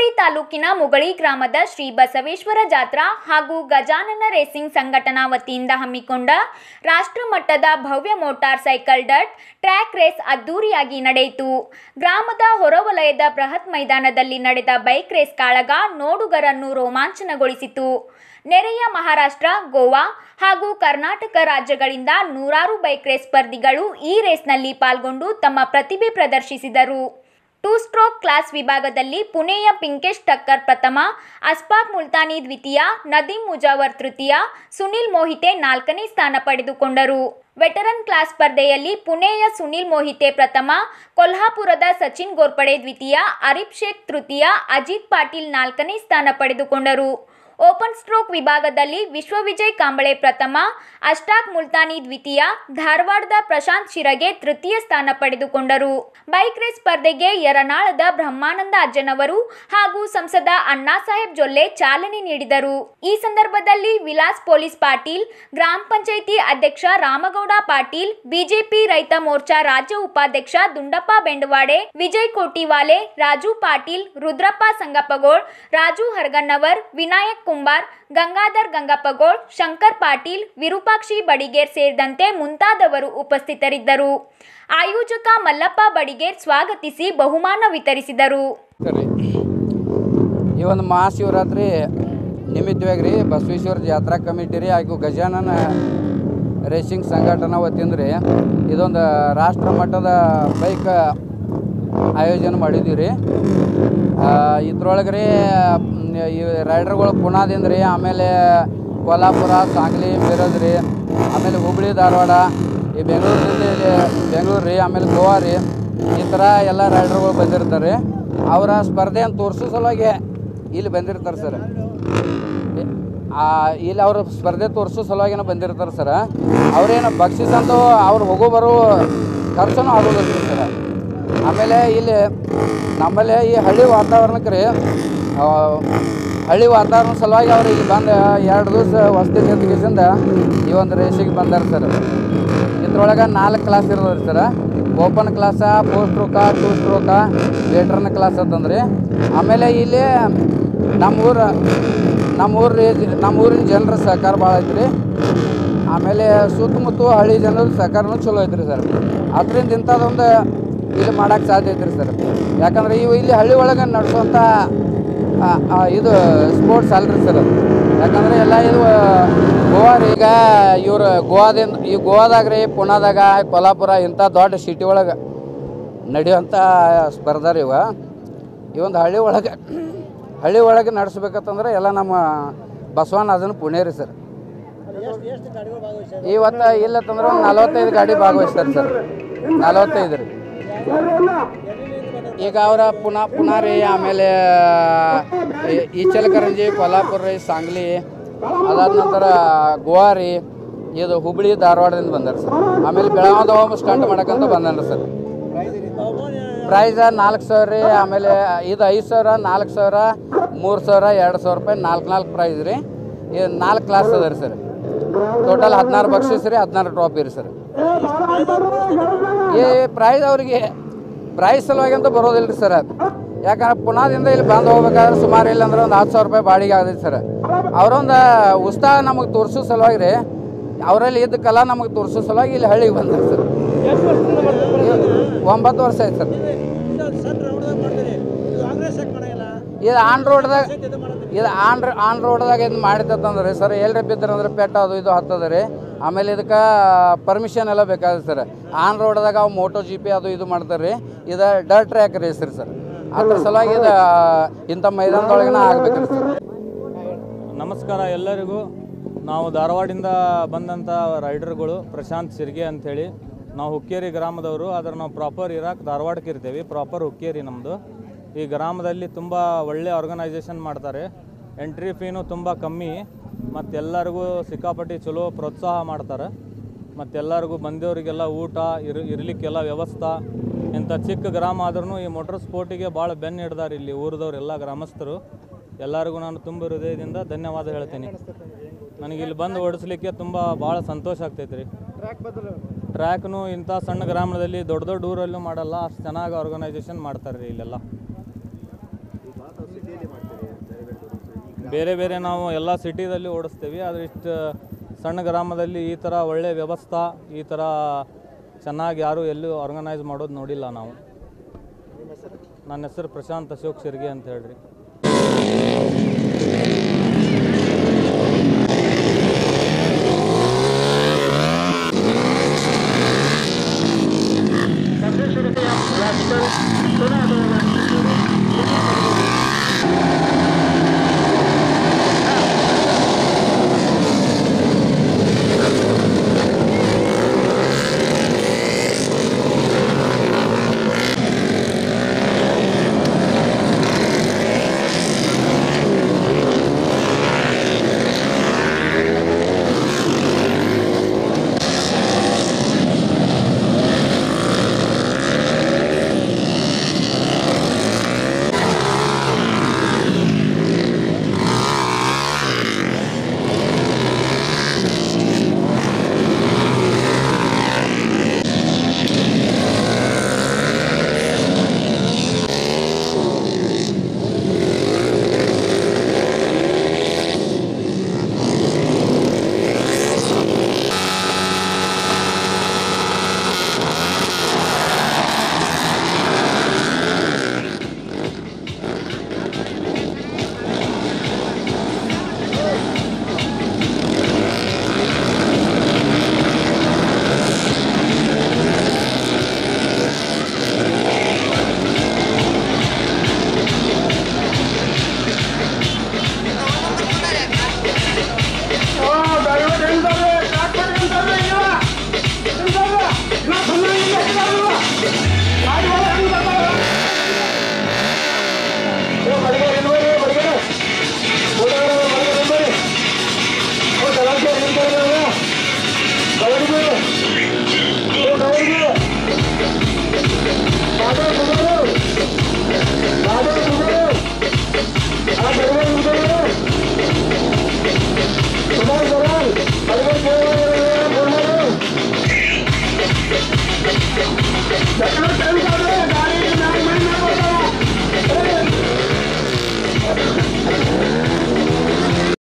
ಚಿಕ್ಕೋಡಿ ತಾಲೂಕಿನ ಮುಗಳಿ ಗ್ರಾಮದ ಶ್ರೀ ಬಸವೇಶ್ವರ ಜಾತ್ರಾ ಹಾಗೂ ಗಜಾನನ ರೇಸಿಂಗ್ ಸಂಘಟನಾ ವತಿಯಿಂದ ಹಮ್ಮಿಕೊಂಡ ರಾಷ್ಟ್ರಮಟ್ಟದ ಭವ್ಯ ಮೋಟಾರ್ ಸೈಕಲ್ ಡಟ್ ಟ್ರ್ಯಾಕ್ ರೇಸ್ ಅದ್ದೂರಿಯಾಗಿ ನಡೆಯಿತು ಗ್ರಾಮದ ಹೊರವಲಯದ ಬೃಹತ್ ಮೈದಾನದಲ್ಲಿ ನಡೆದ ಬೈಕ್ ರೇಸ್ ಕಾಳಗ ನೋಡುಗರನ್ನು ರೋಮಾಂಚನಗೊಳಿಸಿತು ನೆರೆಯ ಮಹಾರಾಷ್ಟ್ರ ಗೋವಾ ಹಾಗೂ ಕರ್ನಾಟಕ ರಾಜ್ಯಗಳಿಂದ ನೂರಾರು ಬೈಕ್ ರೇಸ್ ಸ್ಪರ್ಧಿಗಳು ಈ ರೇಸ್ನಲ್ಲಿ ಪಾಲ್ಗೊಂಡು ತಮ್ಮ ಪ್ರತಿಭೆ ಪ್ರದರ್ಶಿಸಿದರು ಟೂ ಸ್ಟ್ರೋಕ್ ಕ್ಲಾಸ್ ವಿಭಾಗದಲ್ಲಿ ಪುಣೆಯ ಪಿಂಕೇಶ್ ಟಕ್ಕರ್ ಪ್ರಥಮ ಅಸ್ಫಾಕ್ ಮುಲ್ತಾನಿ ದ್ವಿತೀಯ ನದೀಂ ಮುಜಾವರ್ ತೃತೀಯ ಸುನಿಲ್ ಮೋಹಿತೆ ನಾಲ್ಕನೇ ಸ್ಥಾನ ಪಡೆದುಕೊಂಡರು ವೆಟರನ್ ಕ್ಲಾಸ್ ಸ್ಪರ್ಧೆಯಲ್ಲಿ ಪುಣೆಯ ಸುನಿಲ್ ಮೋಹಿತೆ ಪ್ರಥಮ ಕೊಲ್ಹಾಪುರದ ಸಚಿನ್ ಗೋರ್ಪಡೆ ದ್ವಿತೀಯ ಅರಿಫ್ ಶೇಖ್ ತೃತೀಯ ಅಜಿತ್ ಪಾಟೀಲ್ ನಾಲ್ಕನೇ ಸ್ಥಾನ ಪಡೆದುಕೊಂಡರು ಓಪನ್ ಸ್ಟ್ರೋಕ್ ವಿಭಾಗದಲ್ಲಿ ವಿಶ್ವವಿಜಯ್ ಕಾಂಬಳೆ ಪ್ರಥಮ ಅಷ್ಟಾಕ್ ಮುಲ್ತಾನಿ ದ್ವಿತೀಯ ಧಾರವಾಡದ ಪ್ರಶಾಂತ್ ಶಿರಗೆ ತೃತೀಯ ಸ್ಥಾನ ಪಡೆದುಕೊಂಡರು ಬೈಕ್ ರೇಸ್ ಸ್ಪರ್ಧೆಗೆ ಯರನಾಳದ ಬ್ರಹ್ಮಾನಂದ ಅಜ್ಜನವರು ಹಾಗೂ ಸಂಸದ ಅಣ್ಣಾಸಾಹೇಬ್ ಜೊಲ್ಲೆ ಚಾಲನೆ ನೀಡಿದರು ಈ ಸಂದರ್ಭದಲ್ಲಿ ವಿಲಾಸ್ ಪೊಲೀಸ್ ಪಾಟೀಲ್ ಗ್ರಾಮ ಪಂಚಾಯಿತಿ ಅಧ್ಯಕ್ಷ ರಾಮಗೌಡ ಪಾಟೀಲ್ ಬಿಜೆಪಿ ರೈತ ಮೋರ್ಚಾ ರಾಜ್ಯ ಉಪಾಧ್ಯಕ್ಷ ದುಂಡಪ್ಪ ಬೆಂಡವಾಡೆ ವಿಜಯ್ ಕೋಟಿವಾಲೆ ರಾಜು ಪಾಟೀಲ್ ರುದ್ರಪ್ಪ ಸಂಗಪ್ಪಗೋಳ್ ರಾಜು ಹರ್ಗನ್ನವರ್ ವಿನಾಯಕ್ ಕುಂಬಾರ್ ಗಂಗಾಧರ್ ಗಂಗಪ್ಪಗೋಳ್ ಶಂಕರ್ ಪಾಟೀಲ್ ವಿರೂಪಾಕ್ಷಿ ಬಡಿಗೇರ್ ಸೇರಿದಂತೆ ಮುಂತಾದವರು ಉಪಸ್ಥಿತರಿದ್ದರು ಆಯೋಜಕ ಮಲ್ಲಪ್ಪ ಬಡಿಗೇರ್ ಸ್ವಾಗತಿಸಿ ಬಹುಮಾನ ವಿತರಿಸಿದರು ರೀ ಈ ಒಂದು ಮಹಾಶಿವರಾತ್ರಿ ನಿಮಿತ್ತವಾಗಿ ರೀ ಬಸವೇಶ್ವರ ಜಾತ್ರಾ ಕಮಿಟಿ ರೀ ಹಾಗೂ ಗಜಾನನ ರೇಸಿಂಗ್ ಸಂಘಟನಾ ವತಿಯಿಂದ ರೀ ಇದೊಂದು ರಾಷ್ಟ್ರ ಮಟ್ಟದ ಬೈಕ್ ಆಯೋಜನೆ ಮಾಡಿದ್ದೀವಿ ರೀ ಇದ್ರೊಳಗೆ ರೀ ಮ್, ಈ ರೈಡರ್ಗಳು ಪುಣಾದಿಂದ ರೀ ಆಮೇಲೆ ಕೊಲ್ಹಾಪುರ ಸಾಂಗ್ಲಿ ಮಿರಜ್ ರೀ ಆಮೇಲೆ ಹುಬ್ಳಿ ಧಾರವಾಡ ಈ ಬೆಂಗಳೂರಿನಲ್ಲಿ ಬೆಂಗಳೂರು ರೀ ಆಮೇಲೆ ಗೋವಾ ರೀ ಈ ಥರ ಎಲ್ಲ ರೈಡರ್ಗಳು ಬಂದಿರ್ತಾರೆ ಅವರ ಸ್ಪರ್ಧೆಯನ್ನು ತೋರಿಸೋ ಸಲುವಾಗಿ ಇಲ್ಲಿ ಬಂದಿರ್ತಾರೆ ಸರ್ ಆ, ಇಲ್ಲಿ ಅವರು ಸ್ಪರ್ಧೆ ತೋರಿಸೋ ಸಲುವಾಗಿನ ಬಂದಿರ್ತಾರೆ ಸರ್ ಅವ್ರೇನು ಬಕ್ಷಿಸಂತೂ ಅವ್ರು ಹೋಗೋ ಬರೋ ಖರ್ಚನೂ ಆಗೋದಿಲ್ಲ ಸರ್ ಆಮೇಲೆ ಇಲ್ಲಿ ನಮ್ಮಲ್ಲಿ ಈ ಹಳ್ಳಿ ವಾತಾವರಣಕ್ಕೆ ರೀ ಆ, ಹಳ್ಳಿ ವಾತಾವರಣ ಸಲುವಾಗಿ ಅವ್ರು ಇಲ್ಲಿ ಬಂದು ಎರಡು ದಿವಸ ವಸತಿ ನಿರ್ದೇಶಿಂದ ಈ ಒಂದು ರೇಸಿಗೆ ಬಂದಾರ ಸರ್ ಇದ್ರೊಳಗೆ ನಾಲ್ಕು ಕ್ಲಾಸ್ ಇರೋದ್ರಿ sir open class four stroke two stroke veteran class ಅಂತಂದ್ರಿ ಆಮೇಲೆ ಇಲ್ಲಿ ನಮ್ಮ ಊರು ನಮ್ಮ ಊರು ನಮ್ಮ ಊರಿನ ಜನರ ಸಹಕಾರ ಭಾಳ ಐತ್ರಿ ಆಮೇಲೆ ಸುತ್ತಮುತ್ತ ಹಳ್ಳಿ ಜನರ ಸಹಕಾರನೂ ಚಲೋ ಐತ್ರಿ ಸರ್ ಅದರಿಂದ ಇಂಥದ್ದೊಂದು ಇಲ್ಲಿ ಮಾಡೋಕ್ಕೆ ಸಾಧ್ಯ ಐತ್ರಿ ಸರ್ ಯಾಕಂದ್ರೆ ಇವು ಇಲ್ಲಿ ಹಳ್ಳಿ ಒಳಗೆ ನಡೆಸುವಂಥ ಆ, ಆ, ಇದು ಸ್ಪೋರ್ಟ್ಸ್ ಅಲ್ರಿ ಸರ್ ಯಾಕಂದ್ರೆ ಎಲ್ಲ ಇದು ಗೋವಾ ರೀ ಈಗ ಇವ್ರು ಗೋವಾದಿಂದ ಈ ಗೋವಾದಾಗ ರೀ ಪುಣಾದಾಗ ಕೊಲ್ಹಾಪುರ ಇಂಥ ದೊಡ್ಡ ಸಿಟಿ ಒಳಗೆ ನಡೆಯುವಂಥ ಸ್ಪರ್ಧಾ ರೀ ಇವ ಈ ಒಂದು ಹಳ್ಳಿ ಒಳಗೆ ಹಳ್ಳಿ ಒಳಗೆ ನಡೆಸ್ಬೇಕಂತಂದ್ರೆ ಎಲ್ಲ ನಮ್ಮ ಬಸವಣ್ಣ ಅದನ್ನು ಪುಣೆ ರೀ ಸರ್ ಇವತ್ತು ಇಲ್ಲತ್ತಂದ್ರೆ ಒಂದು ನಲವತ್ತೈದು ಗಾಡಿ ಭಾಗವಹಿಸ್ತಾರೆ ಸರ್ ನಲವತ್ತೈದು ರೀ ಈಗ ಅವರ ಪುನಃ ಪುನಃ ರೀ ಆಮೇಲೆ ಈ- ಈಚಲಕರಂಜಿ ಕೊಲ್ಹಾಪುರ ರೀ ಸಾಂಗ್ಲಿ ಅದಾದ ನಂತರ ಗೋವಾ ರೀ ಇದು ಹುಬ್ಳಿ ಧಾರವಾಡದಿಂದ ಬಂದಾರ ಸರ್ ಆಮೇಲೆ ಬೆಳಗಾವ್ದ ಒಬ್ಬ ಸ್ಟಂಟ್ ಮಾಡಕ್ಕಂತ ಬಂದಾನ ಸರ್ ಪ್ರೈಸ್ ನಾಲ್ಕು ಸಾವಿರ ರೀ ಆಮೇಲೆ ಇದು ಐದು ಸಾವಿರ ನಾಲ್ಕು ಸಾವಿರ ಮೂರು ಸಾವಿರ ಎರಡು ಸಾವಿರ ರೂಪಾಯಿ ನಾಲ್ಕು ನಾಲ್ಕು ಪ್ರೈಸ್ ರೀ ಇದು ನಾಲ್ಕು ಕ್ಲಾಸ್ ಅದ ರೀ ಸರ್ ಟೋಟಲ್ ಹದಿನಾರು ಬಕ್ಷಿಸ್ ರೀ ಹದಿನಾರು ಟ್ರಾಫಿ ರೀ ಸರ್ ಈ ಪ್ರೈಸ್ ಅವ್ರಿಗೆ ಪ್ರೈಸ್ ಸಲುವಾಗಿ ಅಂತ ಬರೋದಿಲ್ಲ ರೀ ಸರ್ ಯಾಕಂದ್ರೆ ಪುನಾದಿಂದ ಇಲ್ಲಿ ಬಂದು ಹೋಗ್ಬೇಕಾದ್ರೆ ಸುಮಾರು ಇಲ್ಲ ಅಂದ್ರೆ ಒಂದು ಹತ್ತು ಸಾವಿರ ರೂಪಾಯಿ ಬಾಡಿಗೆ ಆಗೈತೆ ಸರ್ ಅವರೊಂದು ಉತ್ಸಾಹ ನಮಗೆ ತೋರಿಸೋ ಸಲುವಾಗಿ ರೀ ಅವರಲ್ಲಿ ಇದ್ದ ಕಲಾ ನಮಗೆ ತೋರಿಸೋ ಸಲುವಾಗಿ ಇಲ್ಲಿ ಹಳ್ಳಿಗೆ ಬಂದಾರೆ ಸರ್ ಒಂಬತ್ತು ವರ್ಷ ಆಯ್ತು ಸರ್ ಇದು ಆನ್ ರೋಡ್ದಾಗ ಇದು ಆನ್ ಆನ್ ರೋಡ್ದಾಗ ಇದು ಮಾಡಿತ್ತಂದ್ರೆ ಸರ್ ಎಲ್ರಿ ಬಿದ್ದರೆ ಪೆಟ್ಟ ಅದು ಇದು ಹತ್ತದ ರೀ ಆಮೇಲೆ ಇದಕ್ಕೆ ಪರ್ಮಿಷನ್ ಎಲ್ಲ ಬೇಕಾಗುತ್ತೆ ಸರ್ ಆನ್ ರೋಡ್ದಾಗ ಅವು ಮೋಟೋ ಜಿ ಪಿ ಅದು ಇದು ಮಾಡ್ತಾರೆ ರೀ ಇದು ಡರ್ ಟ್ರ್ಯಾಕ್ ರೇಸ್ ರೀ ಸರ್ ಅದ್ರ ಸಲುವಾಗಿ ಇದು ಇಂಥ ಮೈದಾನದೊಳಗನ ಆಗ್ಬೇಕ್ರಿ ಸರ್ ನಮಸ್ಕಾರ ಎಲ್ಲರಿಗೂ ನಾವು ಧಾರವಾಡಿಂದ ಬಂದಂಥ ರೈಡರ್ಗಳು ಪ್ರಶಾಂತ್ ಸಿರ್ಗೆ ಅಂಥೇಳಿ ನಾವು ಹುಕ್ಕೇರಿ ಗ್ರಾಮದವರು ಆದರೆ ನಾವು ಪ್ರಾಪರ್ ಇರಾಕ್ ಧಾರವಾಡಕ್ಕೆ ಇರ್ತೀವಿ ಪ್ರಾಪರ್ ಹುಕ್ಕೇರಿ ನಮ್ಮದು ಈ ಗ್ರಾಮದಲ್ಲಿ ತುಂಬ ಒಳ್ಳೆ ಆರ್ಗನೈಸೇಷನ್ ಮಾಡ್ತಾರೆ ಎಂಟ್ರಿ ಫೀನು ತುಂಬ ಕಮ್ಮಿ ಮತ್ತು ಎಲ್ಲರಿಗೂ ಸಿಕ್ಕಾಪಟ್ಟಿ ಚಲೋ ಪ್ರೋತ್ಸಾಹ ಮಾಡ್ತಾರೆ ಮತ್ತು ಎಲ್ಲರಿಗೂ ಬಂದವರಿಗೆಲ್ಲ ಊಟ ಇರ್ ಇರಲಿಕ್ಕೆಲ್ಲ ವ್ಯವಸ್ಥೆ ಇಂಥ ಚಿಕ್ಕ ಗ್ರಾಮ ಆದ್ರೂ ಈ ಮೋಟರ್ ಸ್ಪೋರ್ಟಿಗೆ ಭಾಳ ಬೆನ್ನು ಹಿಡ್ದಾರೆ ಇಲ್ಲಿ ಊರದವ್ರು ಎಲ್ಲ ಗ್ರಾಮಸ್ಥರು ಎಲ್ಲರಿಗೂ ನಾನು ತುಂಬ ಹೃದಯದಿಂದ ಧನ್ಯವಾದ ಹೇಳ್ತೀನಿ ನನಗೆ ಇಲ್ಲಿ ಬಂದು ಓಡಿಸ್ಲಿಕ್ಕೆ ತುಂಬ ಭಾಳ ಸಂತೋಷ ಆಗ್ತೈತೆ ರೀ ಟ್ರ್ಯಾಕ್ನು ಇಂಥ ಸಣ್ಣ ಗ್ರಾಮದಲ್ಲಿ ದೊಡ್ಡ ದೊಡ್ಡ ಊರಲ್ಲೂ ಮಾಡಲ್ಲ ಅಷ್ಟು ಚೆನ್ನಾಗಿ ಆರ್ಗನೈಸೇಷನ್ ಮಾಡ್ತಾರೆ ರೀ ಇಲ್ಲೆಲ್ಲ ಬೇರೆ ಬೇರೆ ನಾವು ಎಲ್ಲ ಸಿಟಿದಲ್ಲಿ ಓಡಿಸ್ತೀವಿ ಆದರೆ ಇಷ್ಟು ಸಣ್ಣ ಗ್ರಾಮದಲ್ಲಿ ಈ ಥರ ಒಳ್ಳೆ ವ್ಯವಸ್ಥೆ ಈ ಥರ ಚೆನ್ನಾಗಿ ಯಾರೂ ಎಲ್ಲೂ ಆರ್ಗನೈಸ್ ಮಾಡೋದು ನೋಡಿಲ್ಲ ನಾವು ನನ್ನ ಹೆಸರು ಪ್ರಶಾಂತ್ ಅಶೋಕ್ ಶಿರ್ಗೆ ಅಂತ ಹೇಳ್ರಿ